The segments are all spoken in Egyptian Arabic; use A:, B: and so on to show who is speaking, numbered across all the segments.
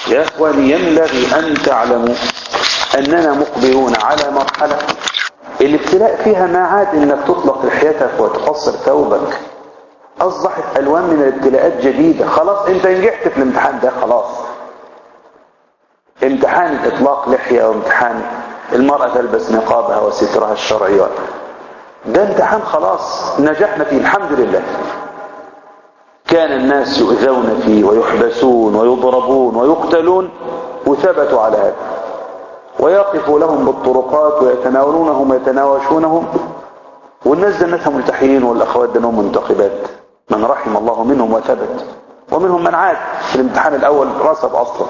A: يا اخواني ينبغي ان تعلموا اننا مقبلون على مرحلة الابتلاء فيها ما عاد انك تطلق لحيتك وتقصر ثوبك اصبحت الوان من الابتلاءات جديدة خلاص انت نجحت في الامتحان ده خلاص امتحان اطلاق لحية وامتحان المرأة تلبس نقابها وسترها الشرعي ده امتحان خلاص نجحنا فيه الحمد لله كان الناس يؤذون فيه ويحبسون ويضربون ويقتلون وثبتوا على هذا ويقف لهم بالطرقات ويتناولونهم ويتناوشونهم والناس دنتها ملتحيين والأخوات دنهم منتقبات من رحم الله منهم وثبت ومنهم من عاد في الامتحان الأول رسب أصلا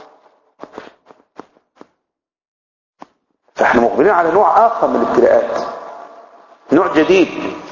A: فاحنا مقبلين على نوع آخر من الابتلاءات نوع جديد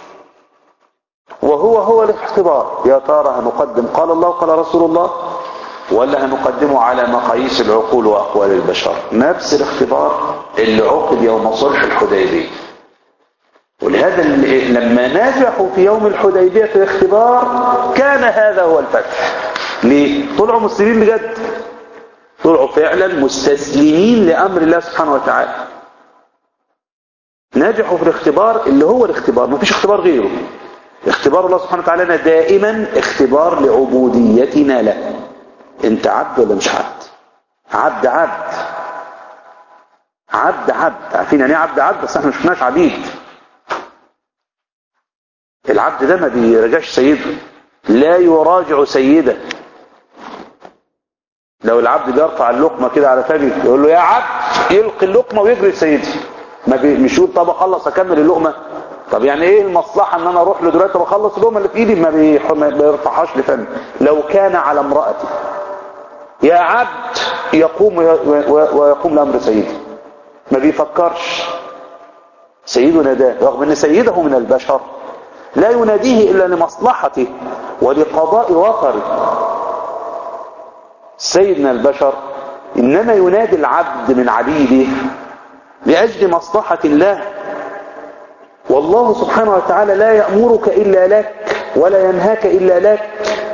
A: وهو هو الاختبار يا ترى هنقدم قال الله قال رسول الله ولا هنقدمه على مقاييس العقول وأقوال البشر نفس الاختبار اللي عقد يوم صلح الحديبية ولهذا لما نجحوا في يوم الحديبية في الاختبار كان هذا هو الفتح ليه؟ طلعوا مسلمين بجد طلعوا فعلا مستسلمين لأمر الله سبحانه وتعالى نجحوا في الاختبار اللي هو الاختبار ما فيش اختبار غيره اختبار الله سبحانه وتعالى دائما اختبار لعبوديتنا له انت عبد ولا مش عبد عبد عبد عبد عبد عارفين يعني ايه عبد عبد بس احنا مش شفناش عبيد العبد ده ما بيراجعش سيده لا يراجع سيده لو العبد بيرفع اللقمة كده على فمه يقول له يا عبد يلقي اللقمة ويجري سيدي ما بي... مش يقول طب اخلص اكمل اللقمة طب يعني ايه المصلحة ان انا اروح له دلوقتي واخلص اللقمة اللي في ايدي ما, بي... ما بيرفعهاش لفمي لو كان على امرأتي يا عبد يقوم ويقوم لامر سيدي ما بيفكرش سيده ناداه رغم ان سيده من البشر لا يناديه الا لمصلحته ولقضاء وطره سيدنا البشر انما ينادي العبد من عبيده لاجل مصلحة الله والله سبحانه وتعالى لا يأمرك الا لك ولا ينهاك الا لك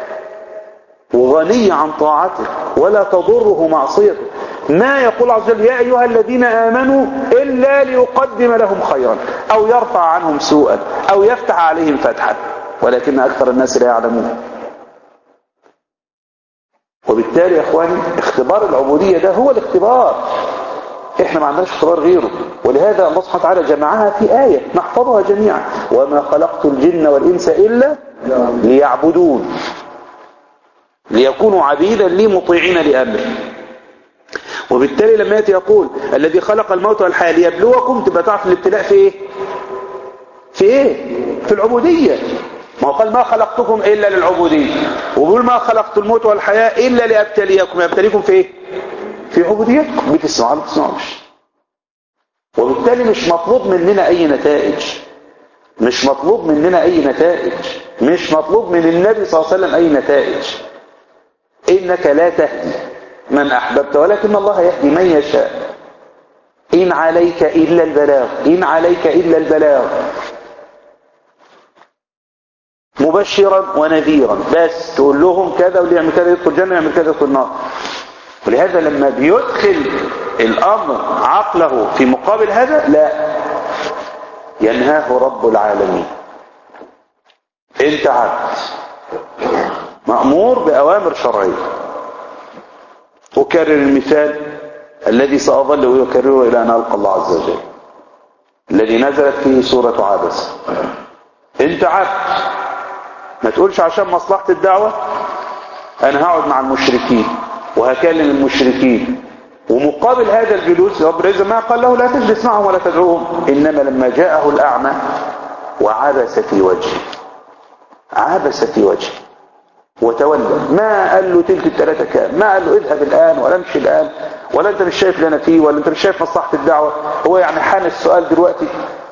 A: وغني عن طاعته ولا تضره معصيته ما يقول عز وجل يا أيها الذين آمنوا إلا ليقدم لهم خيرا أو يرفع عنهم سوءا أو يفتح عليهم فتحا ولكن أكثر الناس لا يعلمون وبالتالي يا إخواني اختبار العبودية ده هو الاختبار احنا ما عندناش اختبار غيره ولهذا الله سبحانه وتعالى جمعها في آية نحفظها جميعا وما خلقت الجن والإنس إلا ليعبدون ليكونوا عبيدا لي مطيعين لأمره وبالتالي لما يأتي يقول الذي خلق الموت والحياة ليبلوكم تبقى تعرف الابتلاء في ايه في ايه في العبودية ما هو قال ما خلقتكم إلا للعبودية وبيقول ما خلقت الموت والحياة إلا لأبتليكم يبتليكم في ايه في عبوديتكم بتسمعوا ما بتسمعوش وبالتالي مش مطلوب مننا أي نتائج مش مطلوب مننا أي نتائج مش مطلوب من النبي صلى الله عليه وسلم أي نتائج إنك لا تهدي من أحببت ولكن الله يهدي من يشاء إن عليك إلا البلاغ إن عليك إلا البلاغ مبشرا ونذيرا بس تقول لهم كذا واللي يعمل كذا يدخل الجنة يعمل كذا يدخل النار ولهذا لما بيدخل الأمر عقله في مقابل هذا لا ينهاه رب العالمين انت عبد مأمور بأوامر شرعية أكرر المثال الذي سأظل أكرره إلى أن ألقى الله عز وجل الذي نزلت فيه سورة عابس انت عبد ما تقولش عشان مصلحة الدعوة أنا هقعد مع المشركين وهكلم المشركين ومقابل هذا الجلوس رب العزة ما قال له لا تجلس معهم ولا تدعوهم إنما لما جاءه الأعمى وعبس في وجهه عبس في وجهه وتولى ما قال له تلك الثلاثة كام ما قال له اذهب الآن ولا امشي الآن ولا انت مش شايف اللي انا فيه ولا انت مش شايف مصلحة الدعوة هو يعني حان السؤال دلوقتي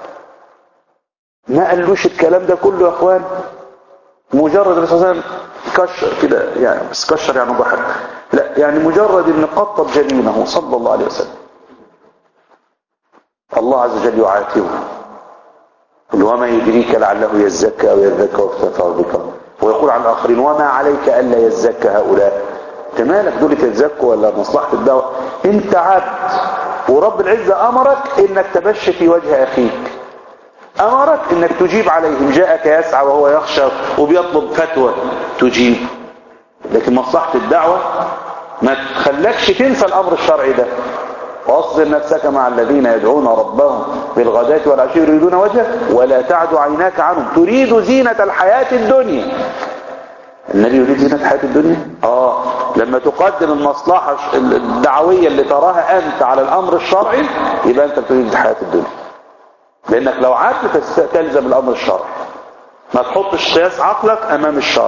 A: ما قالوش الكلام ده كله يا اخوان مجرد الرسول صلى الله عليه وسلم كشر كده يعني بس كشر يعني ضحك لا يعني مجرد ان قطب جبينه صلى الله عليه وسلم الله عز وجل يعاتبه قل وما يدريك لعله يزكى او يذكى ويفتنفع ذكره ويقول عن الآخرين وما عليك ألا يزكى هؤلاء انت مالك دول تتزكوا ولا مصلحة الدعوة انت عبد ورب العزة امرك انك تبشر في وجه اخيك امرك انك تجيب عليهم جاءك يسعى وهو يخشى وبيطلب فتوى تجيب لكن مصلحة الدعوة ما تخلكش تنسى الامر الشرعي ده واصبر نفسك مع الذين يدعون ربهم بالغداة والعشي يريدون وجهه ولا تعد عيناك عنهم تريد زينة الحياة الدنيا النبي يريد زينة الحياة الدنيا اه لما تقدم المصلحة الدعوية اللي تراها انت على الامر الشرعي يبقى انت بتريد الحياة الدنيا لانك لو عدت تلزم الامر الشرعي ما تحطش قياس عقلك امام الشرع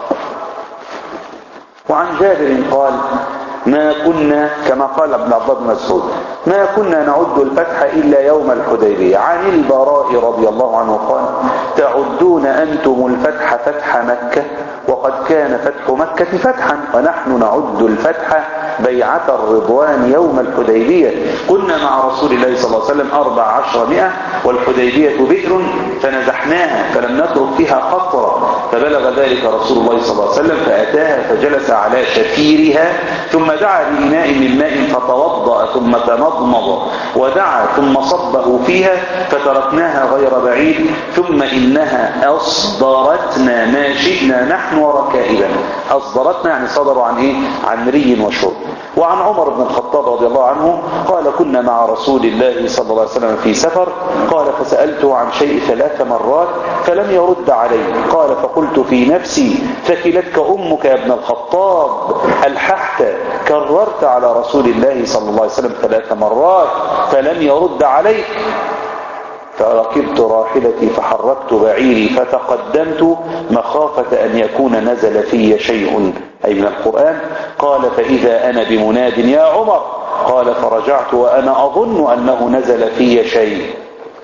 A: وعن جابر قال ما كنا كما قال ابن عبد بن مسعود ما كنا نعد الفتح إلا يوم الحديبية عن البراء رضي الله عنه قال تعدون أنتم الفتح فتح مكة وقد كان فتح مكة فتحا ونحن نعد الفتح بيعة الرضوان يوم الحديبية كنا مع رسول الله صلى الله عليه وسلم أربع عشر مئة والحديبية بئر فنزحناها فلم نترك فيها قطرة فبلغ ذلك رسول الله صلى الله عليه وسلم فأتاها فجلس على شفيرها ثم دعا بإناء من ماء فتوضأ ثم تمضمض ودعا ثم صبه فيها فتركناها غير بعيد ثم إنها أصدرتنا ما شئنا نحن وركائبنا أصدرتنا يعني صدروا عن إيه؟ عن ري وشرب وعن عمر بن الخطاب رضي الله عنه قال كنا مع رسول الله صلى الله عليه وسلم في سفر قال فسألته عن شيء ثلاث مرات فلم يرد علي قال فقلت في نفسي ثكلتك أمك يا ابن الخطاب ألححت كررت على رسول الله صلى الله عليه وسلم ثلاث مرات فلم يرد علي فركبت راحلتي فحركت بعيري فتقدمت مخافة أن يكون نزل في شيء أي من القرآن قال فإذا أنا بمناد يا عمر قال فرجعت وأنا أظن أنه نزل في شيء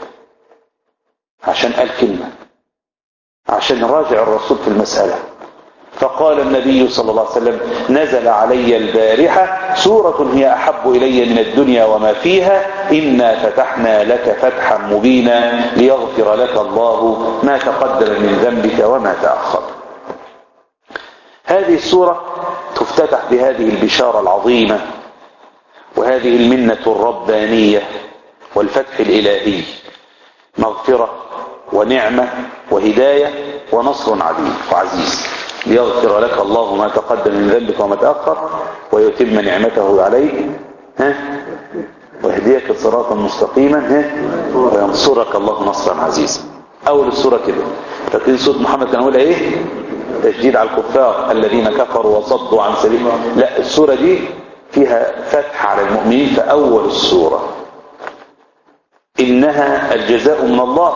A: عشان قال كلمة عشان راجع الرسول في المسألة فقال النبي صلى الله عليه وسلم نزل علي البارحة سورة هي أحب إلي من الدنيا وما فيها إنا فتحنا لك فتحا مبينا ليغفر لك الله ما تقدم من ذنبك وما تأخر هذه السورة تفتتح بهذه البشارة العظيمة وهذه المنة الربانية والفتح الإلهي مغفرة ونعمة وهداية ونصر عظيم وعزيز ليغفر لك الله ما تقدم من ذنبك وما تأخر ويتم نعمته عليك ها ويهديك صراطا مستقيما ها وينصرك الله نصرا عزيزا اول السوره كده فاكرين سوره محمد كان اولها ايه تشديد على الكفار الذين كفروا وصدوا عن سبيل لا السوره دي فيها فتح على المؤمنين في اول السوره انها الجزاء من الله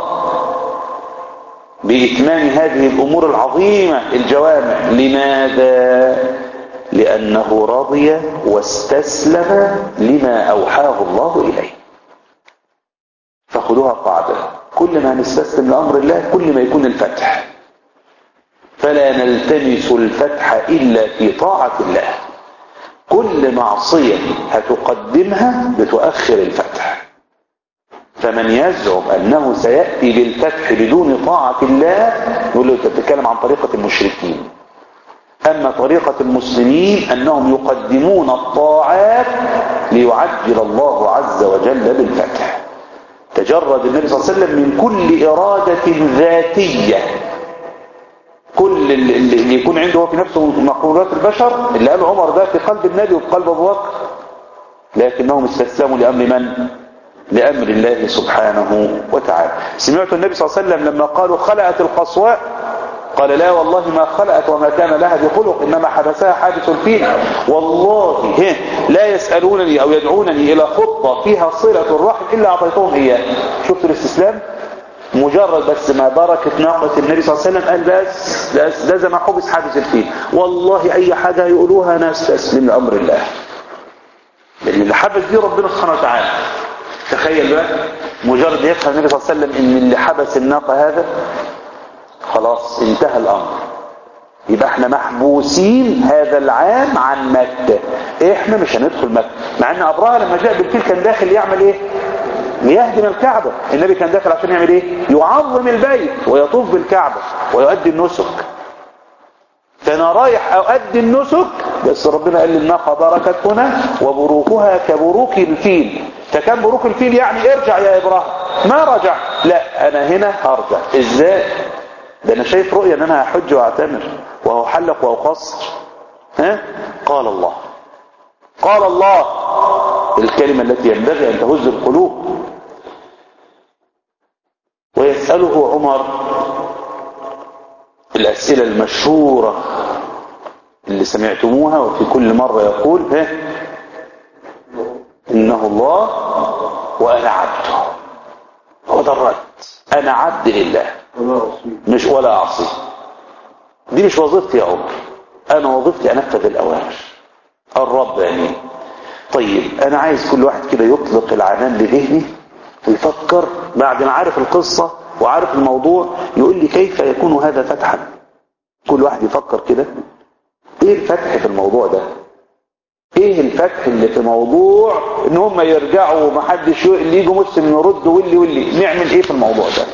A: بإتمام هذه الأمور العظيمة الجوامع لماذا؟ لأنه رضي واستسلم لما أوحاه الله إليه فخذوها قاعدة كل ما نستسلم لأمر الله كل ما يكون الفتح فلا نلتمس الفتح إلا في طاعة الله كل معصية هتقدمها بتؤخر الفتح فمن يزعم أنه سيأتي بالفتح بدون طاعة الله يقول له تتكلم عن طريقة المشركين أما طريقة المسلمين أنهم يقدمون الطاعات ليعجل الله عز وجل بالفتح تجرد النبي صلى الله عليه وسلم من كل إرادة ذاتية كل اللي يكون عنده هو في نفسه مقولات البشر اللي قاله عمر ده في قلب النبي وفي قلب أبو بكر لكنهم استسلموا لأمر من؟ لأمر الله سبحانه وتعالى سمعت النبي صلى الله عليه وسلم لما قالوا خلقت القصواء قال لا والله ما خلقت وما كان لها بخلق إنما حدثها حادث الفيل والله لا يسألونني أو يدعونني إلى خطة فيها صلة الرحم إلا أعطيتهم إياه شفت الاستسلام مجرد بس ما بركة ناقة النبي صلى الله عليه وسلم قال بس بس ده زي ما حبس حادث الفيل والله أي حاجة يقولوها أنا استسلم لأمر الله لأن اللي حبس دي ربنا سبحانه وتعالى تخيل بقى مجرد يفهم النبي صلى الله عليه وسلم ان اللي حبس الناقة هذا خلاص انتهى الامر يبقى احنا محبوسين هذا العام عن مكة احنا مش هندخل مكة مع ان ابراهة لما جاء بالفيل كان داخل يعمل ايه ليهدم الكعبة النبي كان داخل عشان يعمل ايه يعظم البيت ويطوف بالكعبة ويؤدي النسك فانا رايح اؤدي النسك بس ربنا قال لي الناقه بركت هنا وبروكها كبروك الفيل فكان بروك الفيل يعني ارجع يا ابراهيم ما رجع لا انا هنا هرجع ازاي ده انا شايف رؤية ان انا هحج واعتمر وهحلق واقصر ها قال الله قال الله الكلمة التي ينبغي ان تهز القلوب ويسأله عمر الأسئلة المشهورة اللي سمعتموها وفي كل مرة يقول ها إنه الله وأنا عبده هو ده الرد أنا عبد لله مش ولا أعصي دي مش وظيفتي يا عمر أنا وظيفتي أنفذ الأوامر الرب يعني طيب أنا عايز كل واحد كده يطلق العنان لذهني ويفكر بعد ما عارف القصة وعارف الموضوع يقول لي كيف يكون هذا فتحا كل واحد يفكر كده ايه الفتح في الموضوع ده ايه الفتح اللي في موضوع ان هم يرجعوا ومحدش اللي يجوا مسلم يرد واللي واللي نعمل ايه في الموضوع ده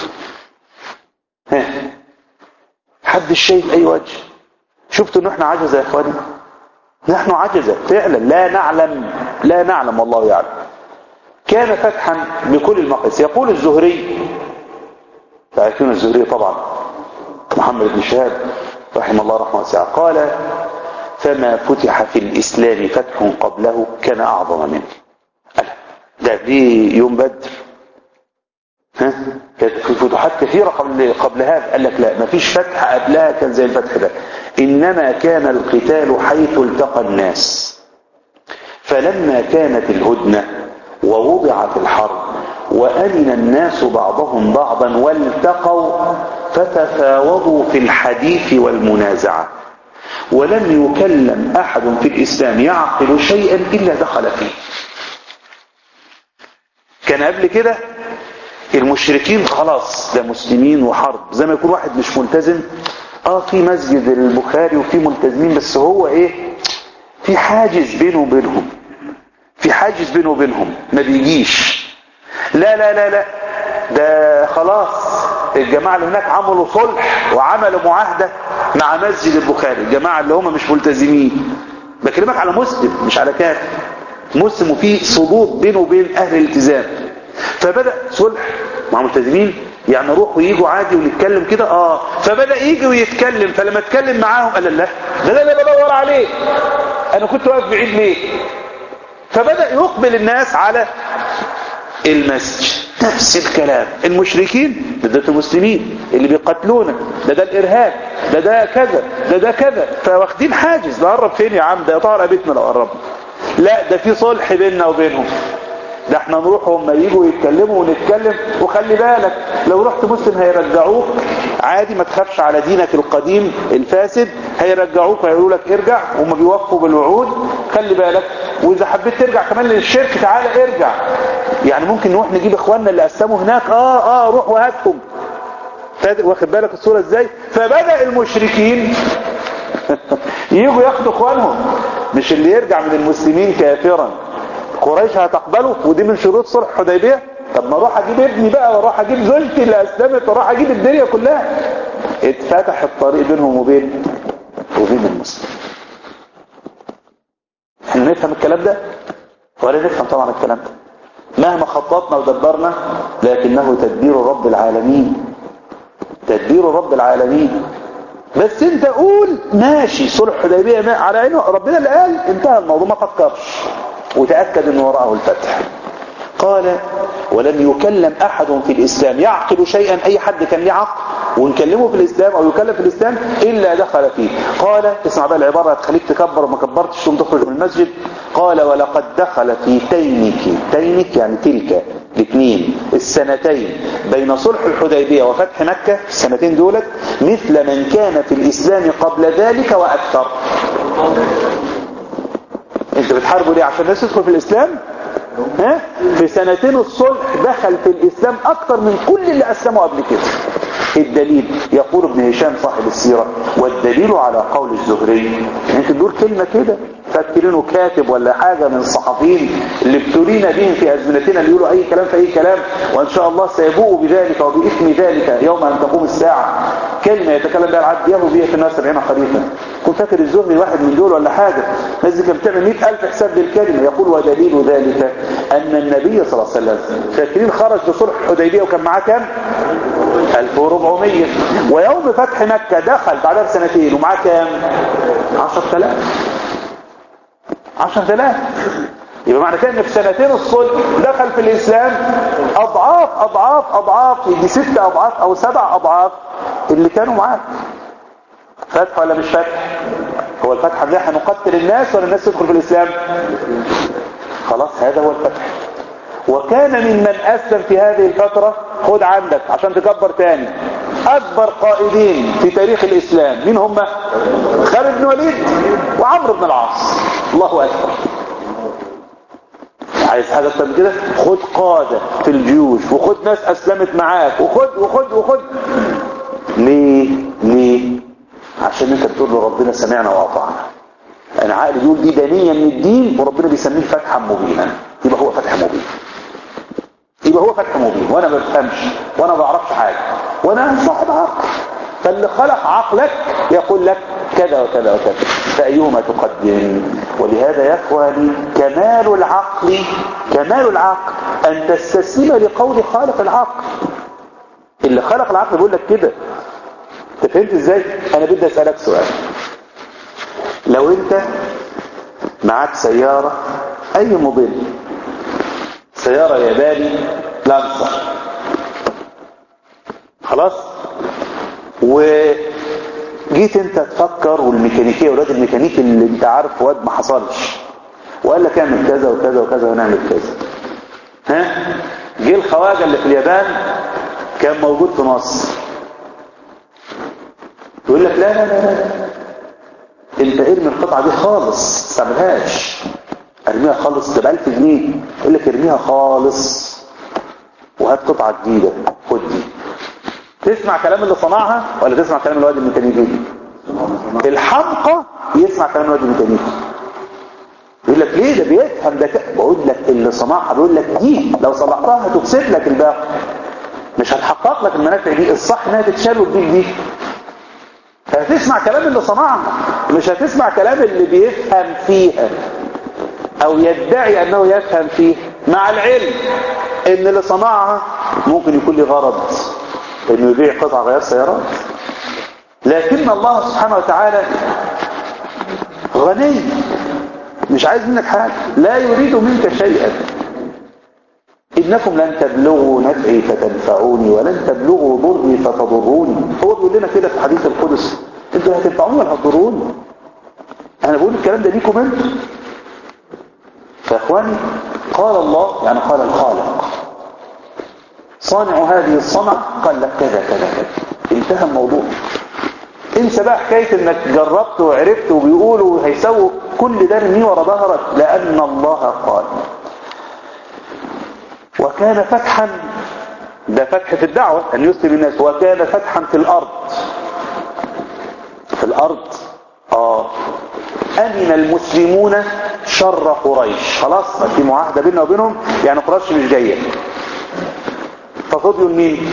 A: ها حد شايف اي وجه شفتوا ان احنا عجزة يا اخواني نحن عجزة فعلا لا نعلم لا نعلم والله يعلم كان فتحا بكل المقاييس يقول الزهري تعرفون الزهري طبعا محمد بن شهاب رحمه الله رحمه واسعه قال فما فتح في الإسلام فتح قبله كان أعظم منه قال ده دي يوم بدر ها كانت في فتوحات كثيرة قبل قبل هذا قال لك لا ما فيش فتح قبلها كان زي الفتح ده إنما كان القتال حيث التقى الناس فلما كانت الهدنة ووضعت الحرب وأمن الناس بعضهم بعضا والتقوا فتفاوضوا في الحديث والمنازعة ولم يكلم أحد في الإسلام يعقل شيئا إلا دخل فيه كان قبل كده المشركين خلاص ده مسلمين وحرب زي ما يكون واحد مش ملتزم اه في مسجد البخاري وفي ملتزمين بس هو ايه في حاجز بينه وبينهم في حاجز بينه وبينهم ما بيجيش لا لا لا لا ده خلاص الجماعة اللي هناك عملوا صلح وعملوا معاهدة مع مسجد البخاري الجماعة اللي هم مش ملتزمين بكلمك على مسلم مش على كافر مسلم وفي صدود بينه وبين أهل الالتزام فبدأ صلح مع ملتزمين يعني نروح ويجوا عادي ونتكلم كده اه فبدأ يجي ويتكلم فلما اتكلم معاهم قال لا لا لا لا بدور عليه انا كنت واقف بعيد ليه فبدأ يقبل الناس على المسجد نفس الكلام المشركين ده ده المسلمين اللي بيقتلونا ده ده الارهاب ده ده كذا ده ده كذا فواخدين حاجز ده قرب فين يا عم ده يطار بيتنا لو قربنا لا ده في صلح بيننا وبينهم ده احنا نروح هم يجوا يتكلموا ونتكلم وخلي بالك لو رحت مسلم هيرجعوك عادي ما تخافش على دينك القديم الفاسد هيرجعوك ويقولوا لك ارجع وهم بيوقفوا بالوعود خلي بالك واذا حبيت ترجع كمان للشرك تعالى ارجع يعني ممكن نروح نجيب اخواننا اللي اسلموا هناك اه اه روح وهاتهم واخد بالك الصورة ازاي فبدأ المشركين يجوا ياخدوا اخوانهم مش اللي يرجع من المسلمين كافرا قريش هتقبله ودي من شروط صلح حديبيه طب ما اروح اجيب ابني بقى واروح اجيب زوجتي اللي اسلمت واروح اجيب الدنيا كلها اتفتح الطريق بينهم وبين وبين المسلمين احنا نفهم الكلام ده ولا نفهم طبعا الكلام ده مهما خططنا ودبرنا لكنه تدبير رب العالمين تدبير رب العالمين بس انت قول ماشي صلح حديبيه على عينه ربنا اللي قال انتهى الموضوع ما فكرش وتأكد ان وراءه الفتح قال ولم يكلم احد في الاسلام يعقل شيئا اي حد كان يعقل ونكلمه في الاسلام او يكلم في الاسلام الا دخل فيه قال اسمع بقى العبارة هتخليك تكبر وما كبرتش ثم تخرج من المسجد قال ولقد دخل في تينك تينك يعني تلك الاثنين السنتين بين صلح الحديبية وفتح مكة السنتين دولت مثل من كان في الاسلام قبل ذلك واكثر انت بتحاربوا ليه عشان الناس تدخل في الاسلام ها في سنتين الصلح دخل في الاسلام اكتر من كل اللي اسلموا قبل كده الدليل يقول ابن هشام صاحب السيرة والدليل على قول الزهري انت تقول كلمة كده فاكرينه كاتب ولا حاجة من الصحفيين اللي ابتلينا بهم في ازمنتنا اللي يقولوا اي كلام في اي كلام وان شاء الله سيبوءوا بذلك وبإثم ذلك يوم ان تقوم الساعة كلمة يتكلم بها العبد يهو بها في الناس 70 خريفا كنت فاكر الزهري واحد من دول ولا حاجة الناس دي كانت بتعمل 100000 حساب للكلمة يقول ودليل ذلك أن النبي صلى الله عليه وسلم فاكرين خرج لصلح الحديبية وكان معاه كام 1400 ويوم فتح مكة دخل بعدها بسنتين ومعاه كام 10000 10000 يبقى معنى كده ان في سنتين الصلح دخل في الاسلام اضعاف اضعاف اضعاف يجي ست اضعاف او سبع اضعاف اللي كانوا معاه فتح ولا مش فتح هو الفتح ده هنقتل الناس ولا الناس تدخل في الاسلام خلاص هذا هو الفتح وكان ممن اسلم في هذه الفترة خد عندك عشان تكبر تاني اكبر قائدين في تاريخ الاسلام مين هم خالد بن وليد وعمرو بن العاص الله اكبر عايز حاجة اكتر من كده خد قادة في الجيوش وخد ناس اسلمت معاك وخد وخد وخد ليه ليه عشان انت بتقول له ربنا سمعنا واطعنا انا عقلي بيقول دي دانية من الدين وربنا بيسميه فتحا مبينا يبقى هو فتح مبين يبقى هو فتح مبين وانا ما بفهمش وانا ما بعرفش حاجه وانا صاحب عقل فاللي خلق عقلك يقول لك كذا وكذا وكذا فأيهما تقدم ولهذا يا اخواني كمال العقل كمال العقل أن تستسلم لقول خالق العقل اللي خلق العقل بيقول لك كده انت فهمت ازاي انا بدي اسالك سؤال لو انت معاك سيارة اي موديل سيارة ياباني لانسر خلاص وجيت انت تفكر والميكانيكيه ولاد الميكانيك اللي انت عارف واد ما حصلش وقال لك اعمل كذا وكذا وكذا ونعمل كذا ها جه الخواجه اللي في اليابان كان موجود في مصر يقول لك لا لا لا لا انت ارمي القطعه دي خالص ما تعملهاش ارميها خالص تبقى 1000 جنيه يقول لك ارميها خالص وهات قطعه جديده خد دي تسمع كلام اللي صنعها ولا تسمع كلام الواد الميكانيكي الحمقى يسمع كلام الواد الميكانيكي يقول لك ليه ده بيفهم ده ك... بقول لك اللي صنعها بيقول لك دي لو صلحتها هتفسد لك الباقي مش هتحقق لك المنافع دي الصح انها تتشال وتجيب دي فهتسمع كلام اللي صنعها مش هتسمع كلام اللي بيفهم فيها او يدعي انه يفهم فيه مع العلم ان اللي صنعها ممكن يكون له غرض انه يبيع قطع غيار سيارات لكن الله سبحانه وتعالى غني مش عايز منك حاجة لا يريد منك شيئا إنكم لن تبلغوا نفعي فتنفعوني ولن تبلغوا ضري فتضروني هو بيقول لنا كده في حديث القدس انتوا هتنفعوني ولا هتضروني انا بقول الكلام ده ليكم انتوا فاخواني قال الله يعني قال الخالق صانع هذه الصنعة قال لك كذا كذا كذا انتهى الموضوع انسى بقى حكاية انك جربت وعرفت وبيقولوا هيسووا كل ده ارميه ورا ظهرك لان الله قال وكان فتحا ده فتح في الدعوة ان يسلم الناس وكان فتحا في الارض في الارض اه امن المسلمون شر قريش خلاص في معاهدة بيننا وبينهم يعني قريش مش جاية ففضلوا لمين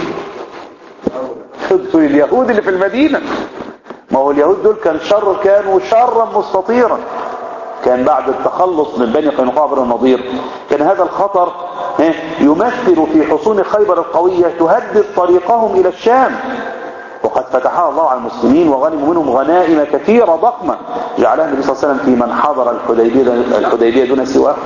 A: فضلوا اليهود اللي في المدينة ما هو اليهود دول كان شر كانوا شرا مستطيرا كان بعد التخلص من بني قينقاع بن النضير كان هذا الخطر يمثل في حصون خيبر القوية تهدد طريقهم إلى الشام وقد فتحها الله على المسلمين وغنموا منهم غنائم كثيرة ضخمة جعلها النبي صلى الله عليه وسلم في من حضر الحديبية, الحديبية دون سواه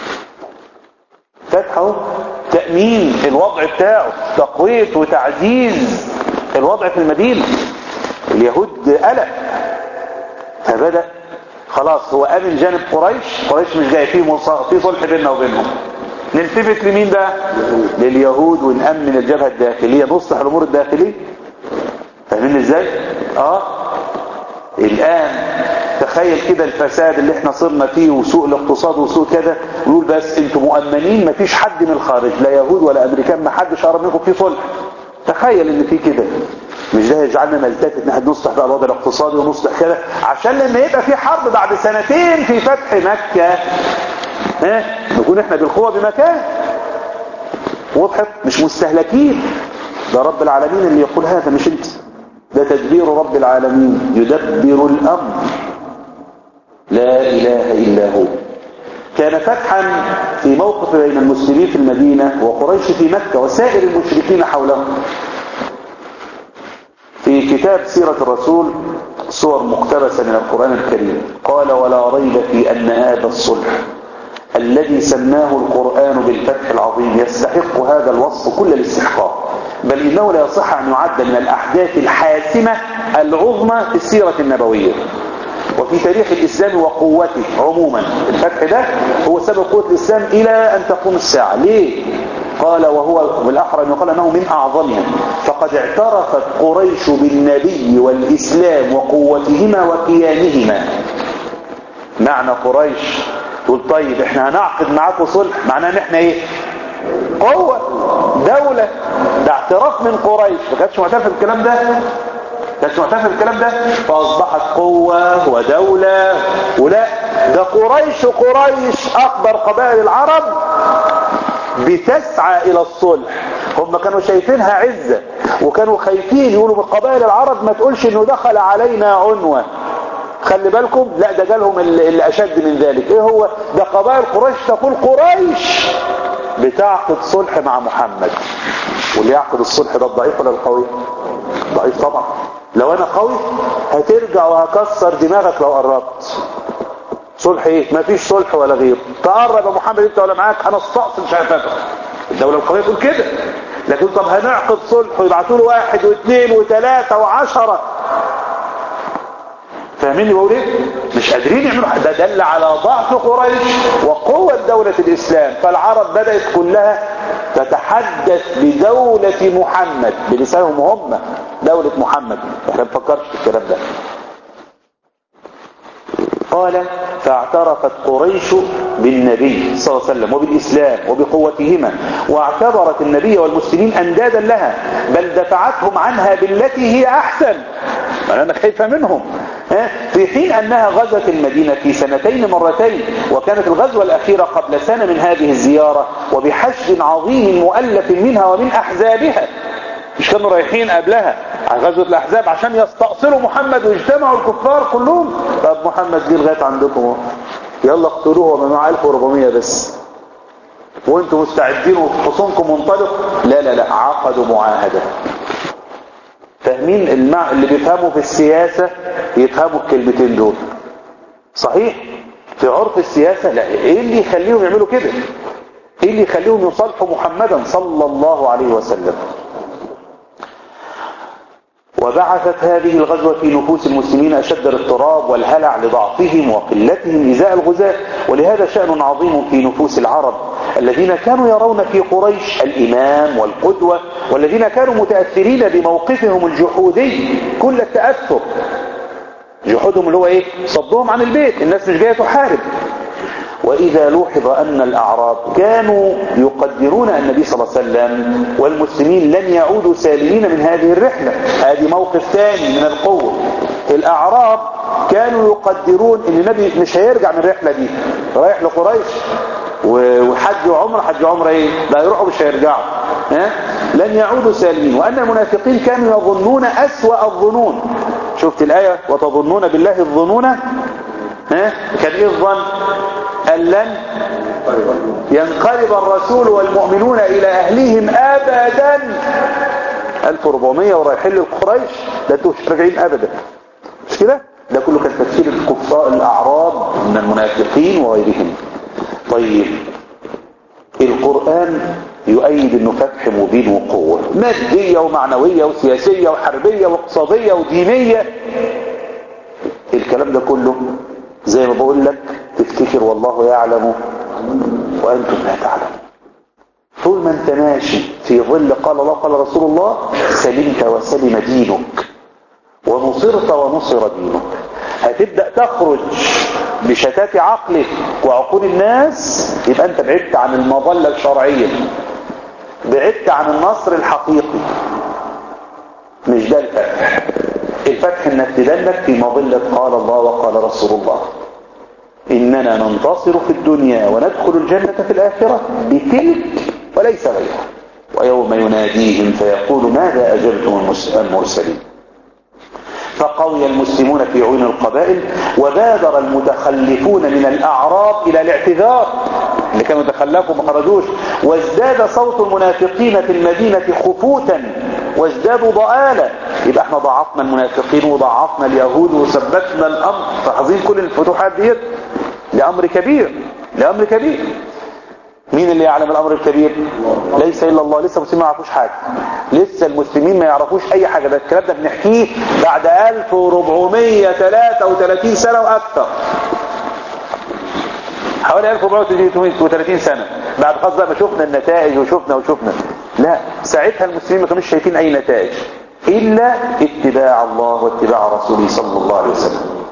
A: فتحه تأمين الوضع بتاعه تقوية وتعزيز الوضع في المدينة اليهود قلق فبدأ خلاص هو امن جانب قريش قريش مش جاي فيه في صلح بيننا وبينهم نلتفت لمين بقى لليهود ونأمن الجبهة الداخلية نصلح الامور الداخلية فاهمين ازاي اه الان تخيل كده الفساد اللي احنا صرنا فيه وسوء الاقتصاد وسوء كده يقول بس انتوا مؤمنين مفيش حد من الخارج لا يهود ولا امريكان ما حدش قرب منكم في صلح تخيل ان في كده مش ده يجعلنا نلتفت نحن نصلح بقى الوضع الاقتصادي ونصلح كده عشان لما يبقى في حرب بعد سنتين في فتح مكة ها نكون احنا بالقوة بمكان وضحت مش مستهلكين ده رب العالمين اللي يقول هذا مش انت ده ده تدبير رب العالمين يدبر الأمر لا إله إلا هو كان فتحا في موقف بين المسلمين في المدينة وقريش في مكة وسائر المشركين حولهم في كتاب سيرة الرسول صور مقتبسة من القرآن الكريم قال ولا ريب في أن هذا الصلح الذي سماه القرآن بالفتح العظيم يستحق هذا الوصف كل الاستحقاق بل إنه لا يصح أن يعد من الأحداث الحاسمة العظمى في السيرة النبوية وفي تاريخ الإسلام وقوته عموما الفتح ده هو سبب قوة الإسلام إلى أن تقوم الساعة ليه؟ قال وهو بالأحرى أن يقال أنه من أعظمها فقد اعترفت قريش بالنبي والإسلام وقوتهما وكيانهما معنى قريش تقول طيب احنا هنعقد معاكم صلح معناه ان احنا ايه قوة دولة ده اعتراف من قريش ما كانتش معترفة بالكلام ده كانتش معترفة بالكلام ده فاصبحت قوة ودولة ولا ده قريش قريش اكبر قبائل العرب بتسعى الى الصلح هم كانوا شايفينها عزة وكانوا خايفين يقولوا من قبائل العرب ما تقولش انه دخل علينا عنوة خلي بالكم لا ده جالهم اللي اشد من ذلك ايه هو ده قبائل قريش تقول قريش بتعقد صلح مع محمد واللي يعقد الصلح ده الضعيف ولا القوي ضعيف طبعا لو انا قوي هترجع وهكسر دماغك لو قربت صلح ايه مفيش صلح ولا غير تقرب يا محمد انت ولا معاك انا استأصل شهادتك الدولة القوية تقول كده لكن طب هنعقد صلح ويبعتوا له واحد واثنين وثلاثة وعشرة فاهميني بقول ايه مش قادرين يعملوا ده دل على ضعف قريش وقوة دولة الاسلام فالعرب بدأت كلها تتحدث بدولة محمد بلسانهم هم دولة محمد احنا نفكرش في الكلام ده قال فاعترفت قريش بالنبي صلى الله عليه وسلم وبالإسلام وبقوتهما واعتبرت النبي والمسلمين أندادا لها بل دفعتهم عنها بالتي هي أحسن أنا خايفة منهم في حين أنها غزت المدينة في سنتين مرتين وكانت الغزوة الأخيرة قبل سنة من هذه الزيارة وبحشد عظيم مؤلف منها ومن أحزابها مش كانوا رايحين قبلها على غزوة الأحزاب عشان يستأصلوا محمد ويجتمعوا الكفار كلهم طب محمد جه لغاية عندكم يلا اقتلوه وما معاه 1400 بس وانتم مستعدين وحصونكم منطلق لا لا لا عقدوا معاهدة فاهمين المع... اللي بيفهموا في السياسة يفهموا الكلمتين دول صحيح في عرف السياسة لا ايه اللي يخليهم يعملوا كده ايه اللي يخليهم يصالحوا محمدا صلى الله عليه وسلم وبعثت هذه الغزوة في نفوس المسلمين أشد الاضطراب والهلع لضعفهم وقلتهم إزاء الغزاة ولهذا شأن عظيم في نفوس العرب الذين كانوا يرون في قريش الإمام والقدوة والذين كانوا متأثرين بموقفهم الجحودي كل التأثر جحودهم اللي هو ايه صدهم عن البيت الناس مش جاية تحارب وإذا لوحظ أن الأعراب كانوا يقدرون النبي صلى الله عليه وسلم والمسلمين لن يعودوا سالمين من هذه الرحلة هذه موقف ثاني من القوة الأعراب كانوا يقدرون أن النبي مش هيرجع من الرحلة دي رايح لقريش وحج وعمره حج وعمره ايه لا يروحوا مش هيرجعوا ها لن يعودوا سالمين وأن المنافقين كانوا يظنون أسوأ الظنون شفت الآية وتظنون بالله الظنون ها كان ايه الظن قال لن ينقلب الرسول والمؤمنون إلى أهليهم أبدا 1400 ورايحين للقريش لا انتوا مش راجعين أبدا مش كده ده كله كان تفسير الكفار الأعراب من المنافقين وغيرهم طيب القرآن يؤيد انه فتح مبين وقوة مادية ومعنوية وسياسية وحربية واقتصادية ودينية الكلام ده كله زي ما بقول لك تفتكر والله يعلم وأنتم لا تعلمون طول ما انت ماشي في ظل قال الله قال رسول الله سلمت وسلم دينك ونصرت ونصر دينك هتبدأ تخرج بشتات عقلك وعقول الناس يبقى انت بعدت عن المظلة الشرعية بعدت عن النصر الحقيقي مش ده الفتح الفتح انك تدلك في مظلة قال الله وقال رسول الله إننا ننتصر في الدنيا وندخل الجنة في الآخرة بتلك وليس غيرها ويوم يناديهم فيقول ماذا أجبتم المرسلين فقوي المسلمون في عيون القبائل وبادر المتخلفون من الأعراب إلى الاعتذار اللي كانوا تخلفوا ما خرجوش وازداد صوت المنافقين في المدينة خفوتا وازدادوا ضآلة يبقى احنا ضعفنا المنافقين وضعفنا اليهود وثبتنا الأمر فحظين كل الفتوحات ديت لأمر كبير لأمر كبير مين اللي يعلم الأمر الكبير ليس إلا الله لسه المسلمين ما يعرفوش حاجة لسه المسلمين ما يعرفوش أي حاجة ده الكلام ده بنحكيه بعد 1433 سنة وأكثر حوالي 1430 سنة بعد خلاص بقى ما شفنا النتائج وشفنا وشفنا لا ساعتها المسلمين ما كانوش شايفين أي نتائج إلا اتباع الله واتباع رسوله صلى الله عليه وسلم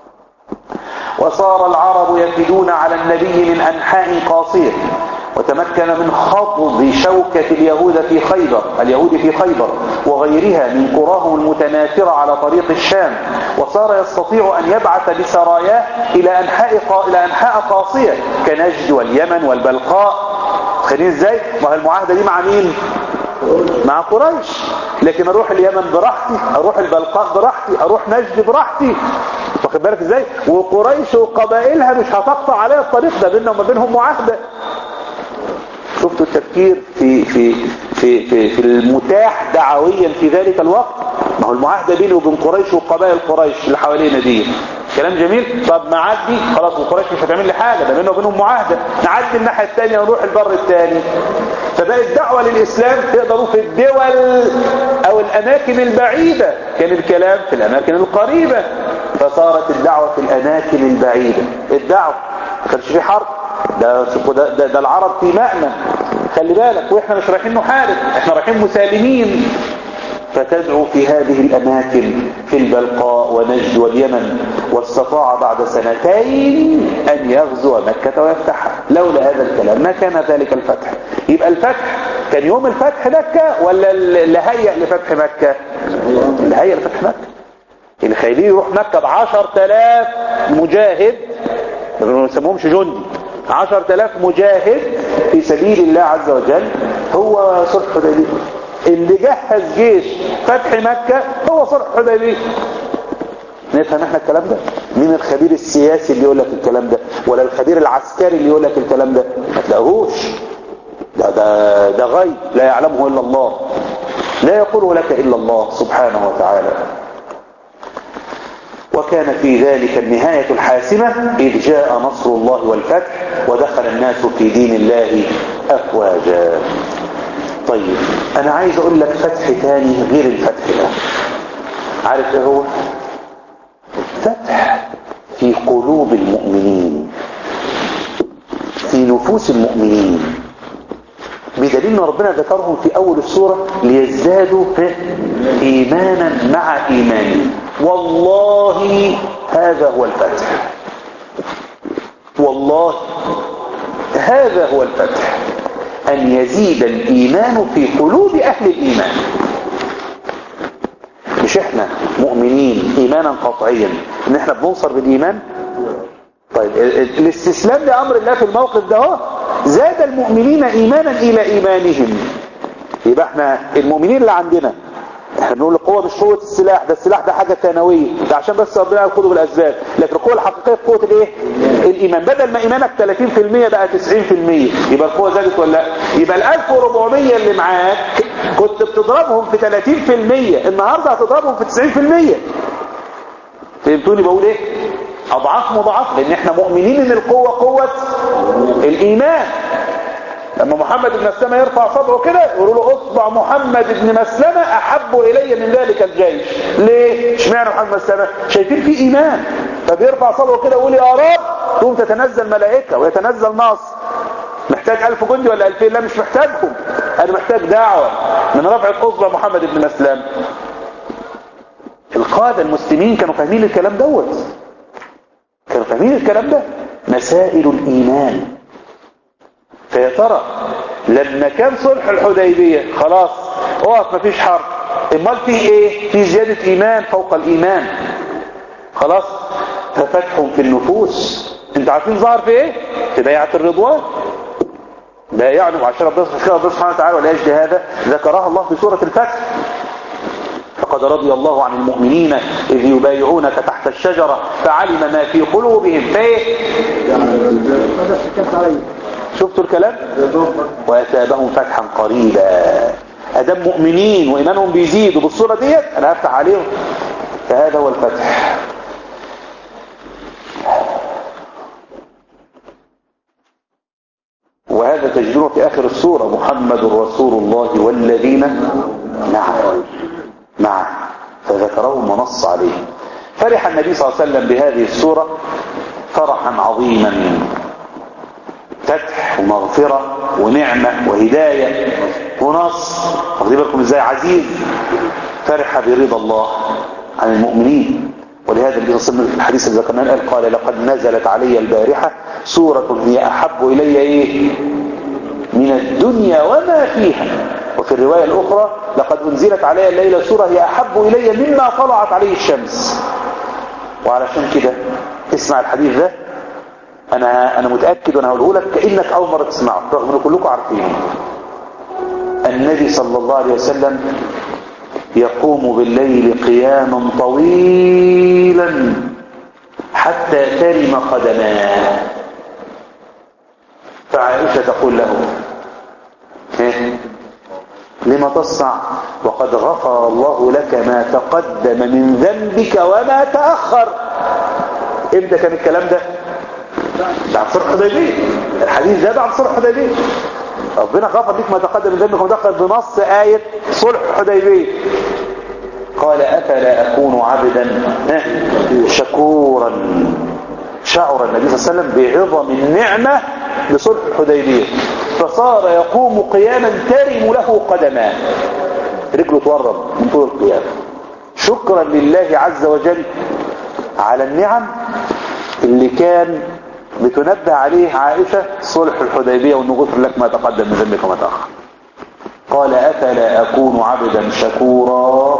A: وصار العرب يفدون على النبي من أنحاء قاصير وتمكن من خفض شوكة اليهود في خيبر اليهود في خيبر وغيرها من قراهم المتناثرة على طريق الشام وصار يستطيع أن يبعث بسراياه إلى أنحاء, قا... إلى أنحاء قاصية كنجد واليمن والبلقاء خلين ازاي؟ ما هي المعاهدة دي مع مين؟ مع قريش لكن اروح اليمن براحتي اروح البلقاء براحتي اروح نجد براحتي واخد بالك ازاي وقريش وقبائلها مش هتقطع عليها الطريق ده بيننا وما بينهم معاهده شفتوا التفكير في في في في, في المتاح دعويا في ذلك الوقت ما هو المعاهده بيني وبين قريش وقبائل قريش اللي حوالينا دي كلام جميل طب نعدي خلاص وقريش مش هتعمل لي حاجه ده بيننا وبينهم معاهده نعدي الناحيه الثانيه ونروح البر الثاني فبقت دعوه للاسلام تقدروا في الدول او الاماكن البعيده كان الكلام في الاماكن القريبه فصارت الدعوه في الاماكن البعيده الدعوه ما كانش في حرب ده, ده, ده, ده العرب في مأمن خلي بالك واحنا مش رايحين نحارب احنا رايحين مسالمين فتدعو في هذه الأماكن في البلقاء ونجد واليمن واستطاع بعد سنتين أن يغزو مكة ويفتحها لولا هذا الكلام ما كان ذلك الفتح يبقى الفتح كان يوم الفتح مكة ولا اللي هيأ لفتح مكة اللي هيأ لفتح مكة اللي خايلين يروح مكة بعشر تلاف مجاهد ما يسموهمش جندي عشر تلاف مجاهد في سبيل الله عز وجل هو صلح حديبيه اللي جهز جيش فتح مكة هو صلح حديبيه نفهم احنا الكلام ده مين الخبير السياسي اللي يقول لك الكلام ده ولا الخبير العسكري اللي يقول لك الكلام ده ما تلاقوهوش ده ده ده غيب لا يعلمه الا الله لا يقوله لك الا الله سبحانه وتعالى وكان في ذلك النهاية الحاسمة إذ جاء نصر الله والفتح ودخل الناس في دين الله أفواجا طيب أنا عايز أقول لك فتح تاني غير الفتح ده عارف إيه هو فتح في قلوب المؤمنين في نفوس المؤمنين بدليل ان ربنا ذكرهم في اول السورة ليزدادوا ايمانا مع ايمانهم والله هذا هو الفتح والله هذا هو الفتح ان يزيد الايمان في قلوب اهل الايمان مش احنا مؤمنين ايمانا قطعيا ان احنا بننصر بالايمان طيب الاستسلام لامر الله في الموقف ده هو زاد المؤمنين ايمانا الى ايمانهم يبقى احنا المؤمنين اللي عندنا احنا بنقول القوه مش قوه السلاح ده السلاح ده حاجه ثانويه ده عشان بس ربنا ياخده بالاسباب لكن القوه الحقيقيه قوه الايه الايمان بدل ما ايمانك 30% بقى 90% يبقى القوه زادت ولا لا يبقى ال 1400 اللي معاك كنت بتضربهم في 30% النهارده هتضربهم في 90% فهمتوني بقول ايه اضعاف مضاعف لان احنا مؤمنين ان القوه قوه الايمان لما محمد بن مسلمة يرفع صدره كده يقولوا له اصبع محمد بن مسلمة احب الي من ذلك الجيش ليه اشمعنى محمد بن مسلمة شايفين فيه ايمان فبيرفع صدره كده ويقول يا رب تقوم تتنزل ملائكة ويتنزل نصر محتاج الف جندي ولا الفين لا مش محتاجهم انا محتاج دعوة من رفع اصبع محمد بن مسلمة القادة المسلمين كانوا فاهمين الكلام دوت كانوا فاهمين الكلام ده مسائل الايمان فيا ترى لما كان صلح الحديبية خلاص اقف مفيش حرب امال في ايه في زيادة ايمان فوق الايمان خلاص ففتح في النفوس انت عارفين ظهر في ايه في بيعة الرضوان لا يعني عشان ربنا سبحانه وتعالى ولا يجد هذا ذكرها الله في سورة الفتح لقد رضي الله عن المؤمنين إذ يبايعونك تحت الشجرة فعلم ما في قلوبهم فايه شفتوا الكلام وأتابهم فتحا قريبا أدام مؤمنين وإيمانهم بيزيد وبالصورة ديت أنا هفتح عليهم فهذا هو الفتح وهذا تجدونه في آخر السورة محمد رسول الله والذين معه معه فذكرهم ونص عليهم فرح النبي صلى الله عليه وسلم بهذه السورة فرحا عظيما فتح ومغفرة ونعمة وهداية ونص واخدين بالكم ازاي عزيز فرح برضا الله عن المؤمنين ولهذا النبي صلى الله عليه وسلم في الحديث اللي ذكرناه قال قال لقد نزلت علي البارحة سورة هي أحب إلي إيه من الدنيا وما فيها وفي الرواية الأخرى لقد أنزلت علي الليلة سورة هي أحب إلي مما طلعت عليه الشمس وعلشان كده اسمع الحديث ده أنا أنا متأكد وأنا هقوله لك كأنك أول مرة تسمعه رغم أن كلكم عارفينه النبي صلى الله عليه وسلم يقوم بالليل قياما طويلا حتى ترم قدماه فعائشة تقول له إيه؟ لما تصنع وقد غفر الله لك ما تقدم من ذنبك وما تأخر امتى كان الكلام ده بعد صلح حديبية الحديث ده بعد صلح حديبية ربنا غفر لك ما تقدم من ذنبك وما تأخر بنص آية صلح حديبية قال أفلا أكون عبدا شكورا شعر النبي صلى الله عليه وسلم بعظم النعمة لصلح الحديبية فصار يقوم قياما ترم له قدمان رجله تورم من طول القيام شكرا لله عز وجل على النعم اللي كان بتنبه عليه عائشة صلح الحديبية وانه غفر لك ما تقدم من ذنبك وما تأخر قال أفلا أكون عبدا شكورا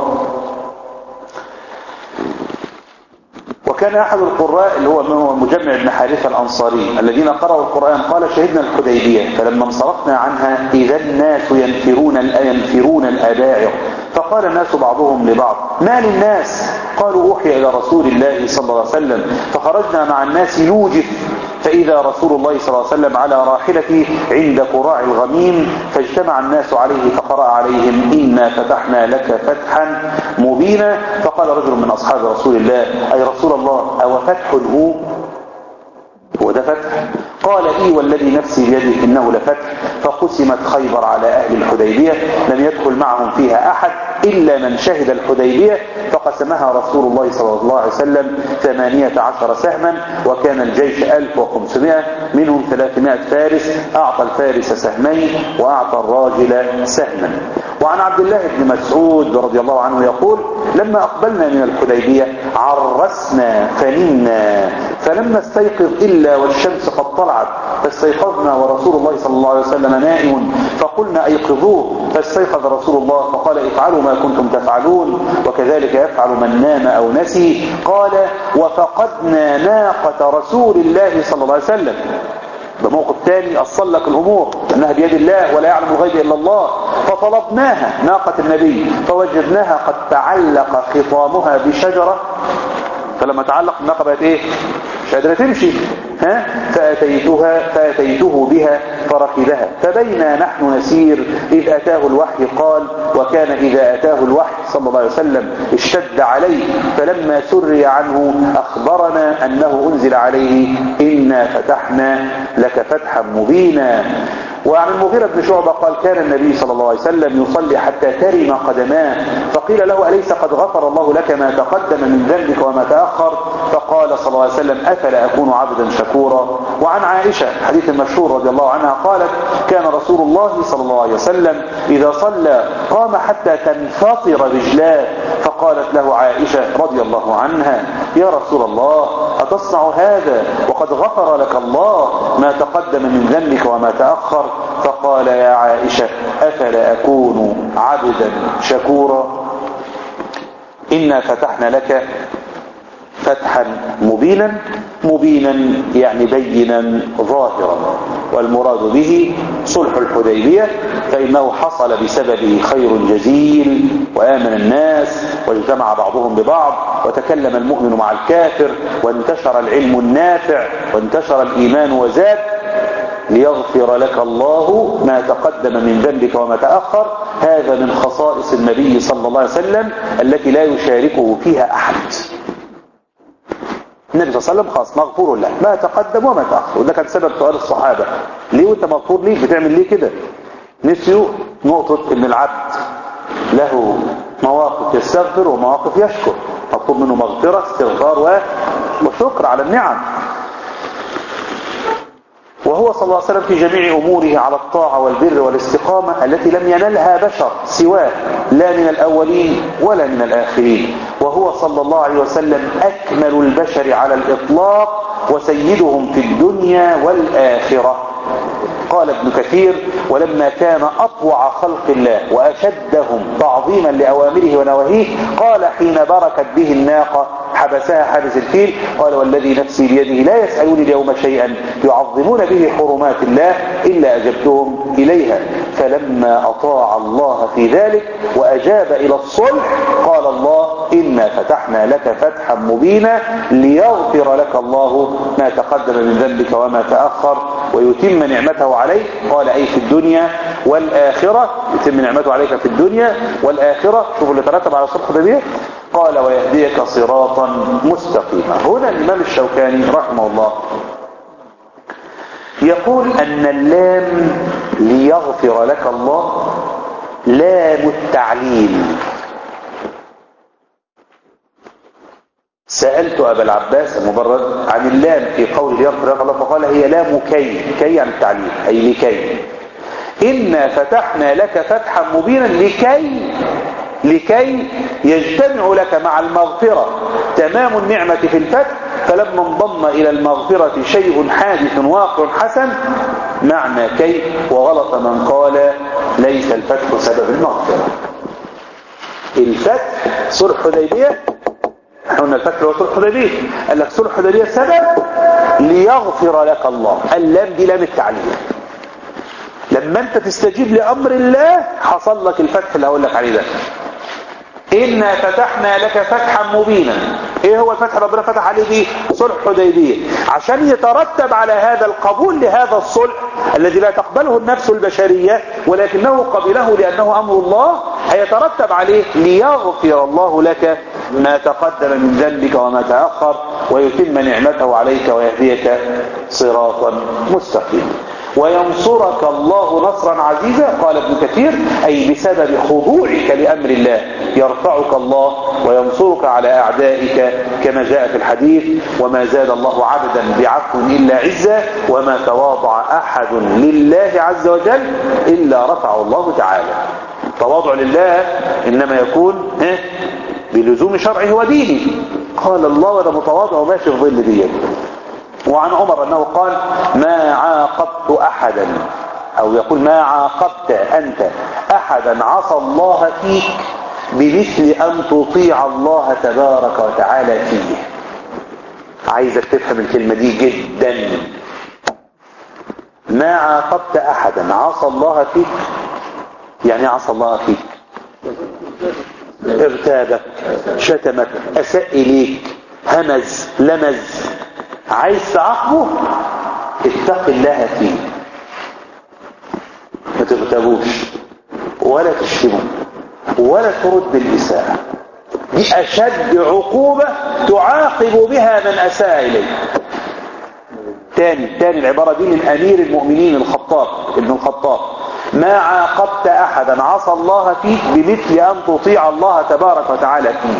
A: وكان أحد القراء اللي هو مجمع بن حارثة الأنصاري الذين قرأوا القرآن قال شهدنا الحديبية فلما انصرفنا عنها إذا الناس ينفرون ينفرون الأباعر فقال الناس بعضهم لبعض ما للناس قالوا أوحي إلى رسول الله صلى الله عليه وسلم فخرجنا مع الناس يوجف فإذا رسول الله صلى الله عليه وسلم على راحلته عند قراع الغميم فاجتمع الناس عليه فقرأ عليهم إنا فتحنا لك فتحا مبينا فقال رجل من أصحاب رسول الله أي رسول الله أو فتح هو هو ده فتح قال إي والذي نفسي بيده إنه لفتح فقسمت خيبر على أهل الحديبية لم يدخل معهم فيها أحد إلا من شهد الحديبية فقسمها رسول الله صلى الله عليه وسلم ثمانية عشر سهما وكان الجيش 1500 منهم 300 فارس أعطى الفارس سهمين وأعطى الراجل سهما وعن عبد الله بن مسعود رضي الله عنه يقول لما أقبلنا من الحديبية عرسنا فنمنا فلما استيقظ إلا والشمس قد طلعت فاستيقظنا ورسول الله صلى الله عليه وسلم نائم فقلنا أيقظوه فاستيقظ رسول الله فقال افعلوا ما كنتم تفعلون وكذلك يفعل من نام أو نسي قال وفقدنا ناقة رسول الله صلى الله عليه وسلم ده موقف تاني أصل لك الأمور أنها بيد الله ولا يعلم الغيب إلا الله فطلبناها ناقة النبي فوجدناها قد تعلق خطامها بشجرة فلما تعلق الناقة بقت ايه مش قادرة تمشي ها فأتيتها فأتيته بها فركبها فبينا نحن نسير إذ أتاه الوحي قال وكان إذا أتاه الوحي صلى الله عليه وسلم اشتد عليه فلما سري عنه أخبرنا أنه أنزل عليه إنا فتحنا لك فتحا مبينا وعن المغيرة بن شعبة قال كان النبي صلى الله عليه وسلم يصلي حتى ترم قدماه فقيل له أليس قد غفر الله لك ما تقدم من ذنبك وما تأخر فقال صلى الله عليه وسلم أفلا أكون عبدا شكورا وعن عائشة حديث المشهور رضي الله عنها قالت كان رسول الله صلى الله عليه وسلم إذا صلى قام حتى تنفطر رجلاه فقالت له عائشة رضي الله عنها يا رسول الله أتصنع هذا وقد غفر لك الله ما تقدم من ذنبك وما تأخر فقال يا عائشة أفلا أكون عبدا شكورا إنا فتحنا لك فتحا مبينا مبينا يعني بينا ظاهرا والمراد به صلح الحديبية فإنه حصل بسببه خير جزيل وآمن الناس واجتمع بعضهم ببعض وتكلم المؤمن مع الكافر وانتشر العلم النافع وانتشر الإيمان وزاد ليغفر لك الله ما تقدم من ذنبك وما تأخر هذا من خصائص النبي صلى الله عليه وسلم التي لا يشاركه فيها أحد النبي صلى الله عليه وسلم خلاص مغفور له ما تقدم وما تأخر وده كان سبب سؤال الصحابة ليه وانت مغفور ليه بتعمل ليه كده نسيوا نقطة ان العبد له مواقف يستغفر ومواقف يشكر مطلوب منه مغفرة استغفار و... وشكر على النعم وهو صلى الله عليه وسلم في جميع أموره على الطاعة والبر والاستقامة التي لم ينلها بشر سواه لا من الأولين ولا من الآخرين وهو صلى الله عليه وسلم أكمل البشر على الإطلاق وسيدهم في الدنيا والآخرة قال ابن كثير ولما كان أطوع خلق الله وأشدهم تعظيما لأوامره ونواهيه قال حين بركت به الناقة حبسها حابس الفيل قال والذي نفسي بيده لا يسألون اليوم شيئا يعظمون به حرمات الله إلا أجبتهم إليها فلما أطاع الله في ذلك وأجاب إلى الصلح قال الله إنا فتحنا لك فتحا مبينا ليغفر لك الله ما تقدم من ذنبك وما تأخر ويتم نعمته عليك قال أي في الدنيا والآخرة يتم نعمته عليك في الدنيا والآخرة شوفوا اللي ترتب على صلح ده قال ويهديك صراطا مستقيما هنا الإمام الشوكاني رحمه الله يقول أن اللام ليغفر لك الله لام التعليل سألت أبا العباس المبرد عن اللام في قول ليغفر لك الله فقال هي لام كي كي عن التعليل أي لكي إنا فتحنا لك فتحا مبينا لكي لكي يجتمع لك مع المغفرة تمام النعمة في الفتح فلما انضم إلى المغفرة شيء حادث واقع حسن معنى كي وغلط من قال ليس الفتح سبب المغفرة الفتح صلح حديبية احنا قلنا الفتح هو صلح حديبية قال لك صلح حديبية سبب ليغفر لك الله اللام دي لام التعليم لما انت تستجيب لأمر الله حصل لك الفتح اللي هقول لك عليه ده إنا فتحنا لك فتحا مبينا ايه هو الفتح ربنا فتح عليه دي صلح حديبية عشان يترتب على هذا القبول لهذا الصلح الذي لا تقبله النفس البشرية ولكنه قبله لأنه أمر الله هيترتب عليه ليغفر الله لك ما تقدم من ذنبك وما تأخر ويتم نعمته عليك ويهديك صراطا مستقيما وينصرك الله نصرا عزيزا قال ابن كثير أي بسبب خضوعك لأمر الله يرفعك الله وينصرك على أعدائك كما جاء في الحديث وما زاد الله عبدا بعفو إلا عزا وما تواضع أحد لله عز وجل إلا رفعه الله تعالى تواضع لله إنما يكون بلزوم شرعه ودينه قال الله وده متواضع وماشي في ظل ديته وعن عمر أنه قال ما عاقبت أحدا أو يقول ما عاقبت أنت أحدا عصى الله فيك بمثل أن تطيع الله تبارك وتعالى فيه عايزك تفهم الكلمة دي جدا ما عاقبت أحدا عصى الله فيك يعني عصى الله فيك ارتابك شتمك أساء إليك همز لمز عايز تعاقبه اتق الله فيه ما تغتابوش ولا تشتمه ولا ترد الإساءة دي أشد عقوبة تعاقب بها من أساء إليك تاني تاني العبارة دي من أمير المؤمنين الخطاب ابن الخطاب ما عاقبت أحدا عصى الله فيك بمثل أن تطيع الله تبارك وتعالى فيه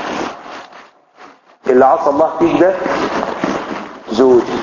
A: اللي عصى الله فيك ده زوجي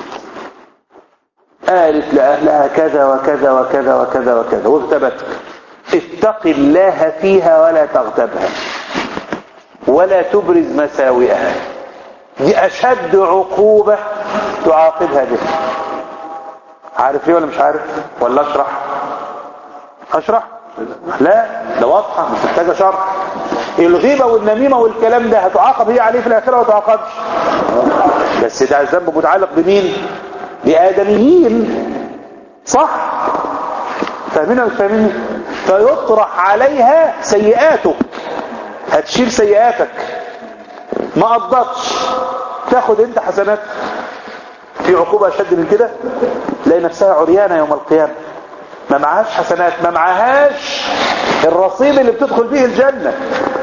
A: قالت لأهلها كذا وكذا وكذا وكذا وكذا واغتبتك اتق الله فيها ولا تغتبها ولا تبرز مساوئها دي أشد عقوبة تعاقبها بها عارف ايه ولا مش عارف ولا اشرح اشرح لا ده واضحة مش محتاجة شرح الغيبة والنميمة والكلام ده هتعاقب هي عليه في الآخرة وتعاقبش بس ده الذنب متعلق بمين بآدميين صح فاهمين ولا مش فاهمين فيطرح عليها سيئاتك هتشيل سيئاتك ما قضتش تاخد انت حسنات في عقوبة اشد من كده تلاقي نفسها عريانة يوم القيامة ما معهاش حسنات ما معهاش الرصيد اللي بتدخل به الجنة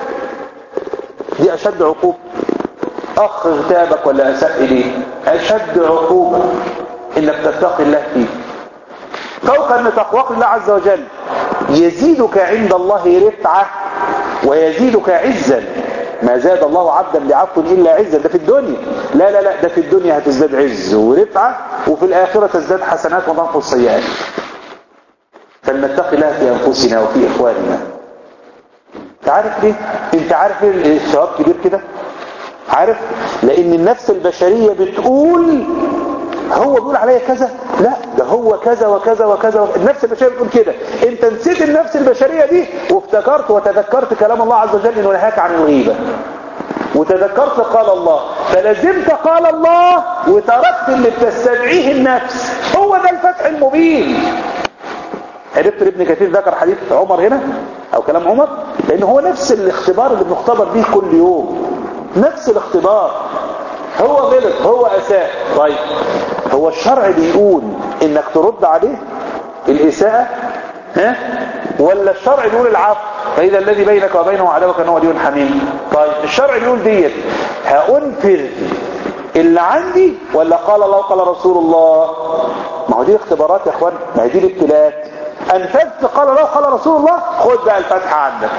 A: دي اشد عقوبة اخ اغتابك ولا اساء اليه اشد عقوبة انك تتقي الله فيه فوق ان تقواك الله عز وجل يزيدك عند الله رفعة ويزيدك عزا ما زاد الله عبدا بعفو الا عزا ده في الدنيا لا لا لا ده في الدنيا هتزداد عز ورفعة وفي الاخرة تزداد حسنات وتنقص سيئات فلنتقي الله في انفسنا وفي اخواننا انت عارف ليه انت عارف ليه الثواب كبير كده عارف لان النفس البشرية بتقول هو بيقول عليا كذا لا ده هو كذا وكذا وكذا وكذا. النفس البشرية بتقول كده انت نسيت النفس البشرية دي وافتكرت وتذكرت كلام الله عز وجل انه نهاك عن الغيبة وتذكرت قال الله فلزمت قال الله وتركت اللي بتستدعيه النفس هو ده الفتح المبين عرفت ابن كثير ذكر حديث عمر هنا او كلام عمر لان هو نفس الاختبار اللي بنختبر بيه كل يوم نفس الاختبار هو غلط هو اساء طيب هو الشرع بيقول انك ترد عليه الاساءة ها ولا الشرع بيقول العفو فاذا الذي بينك وبينه عداوة كان هو ولي حميم طيب الشرع بيقول ديت هأنفذ اللي عندي ولا قال الله قال رسول الله ما هو دي اختبارات يا اخوان ما هي دي الابتلاءات انفذت قال الله قال رسول الله خد بقى الفتحة عندك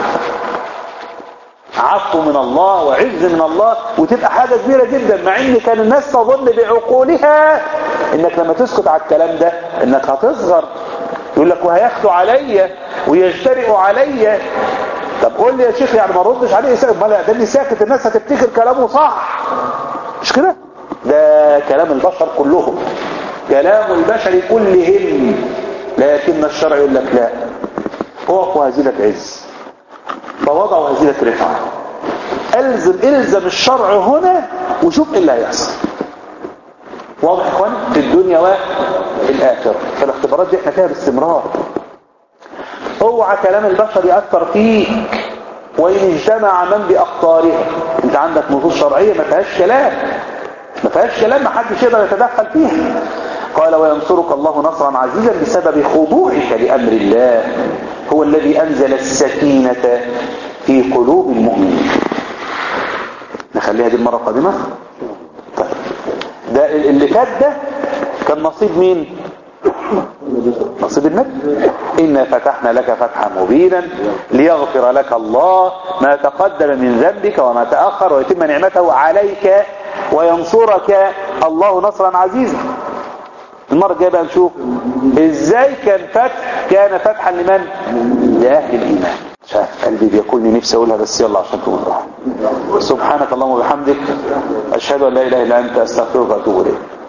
A: عفو من الله وعز من الله وتبقى حاجة كبيرة جدا مع ان كان الناس تظن بعقولها انك لما تسكت على الكلام ده انك هتصغر يقول لك وهياخدوا عليا ويجترئوا عليا طب قول لي يا شيخ يعني ما ردش عليه ساكت ما لا ده اللي ساكت الناس هتفتكر كلامه صح مش كده ده كلام البشر كلهم كلام البشر كلهم لكن الشرع يقول لك لا اقف وهزيلك عز فوضعوا هزيلة رفعة الزم الزم الشرع هنا وشوف ايه اللي هيحصل واضح يا اخوان في الدنيا والاخره فالاختبارات دي احنا فيها باستمرار اوعى كلام البشر ياثر فيك وان اجتمع من باقطارها انت عندك نصوص شرعيه ما فيهاش كلام ما فيهاش كلام ما حدش يقدر يتدخل فيها قال وينصرك الله نصرا عزيزا بسبب خضوعك لامر الله هو الذي انزل السكينه في قلوب المؤمنين نخليها دي المره القادمه طيب ده اللي فات ده كان نصيب مين نصيب النبي إنا فتحنا لك فتحا مبينا ليغفر لك الله ما تقدم من ذنبك وما تأخر ويتم نعمته عليك وينصرك الله نصرا عزيزا المرة الجاية بقى نشوف ازاي كان فتح كان فتحا لمن لأهل الإيمان شاف قلبي بيقولني نفسي أقولها بس يلا عشان تقولها سبحانك اللهم وبحمدك أشهد أن لا إله إلا أنت أستغفرك وأتوب إليك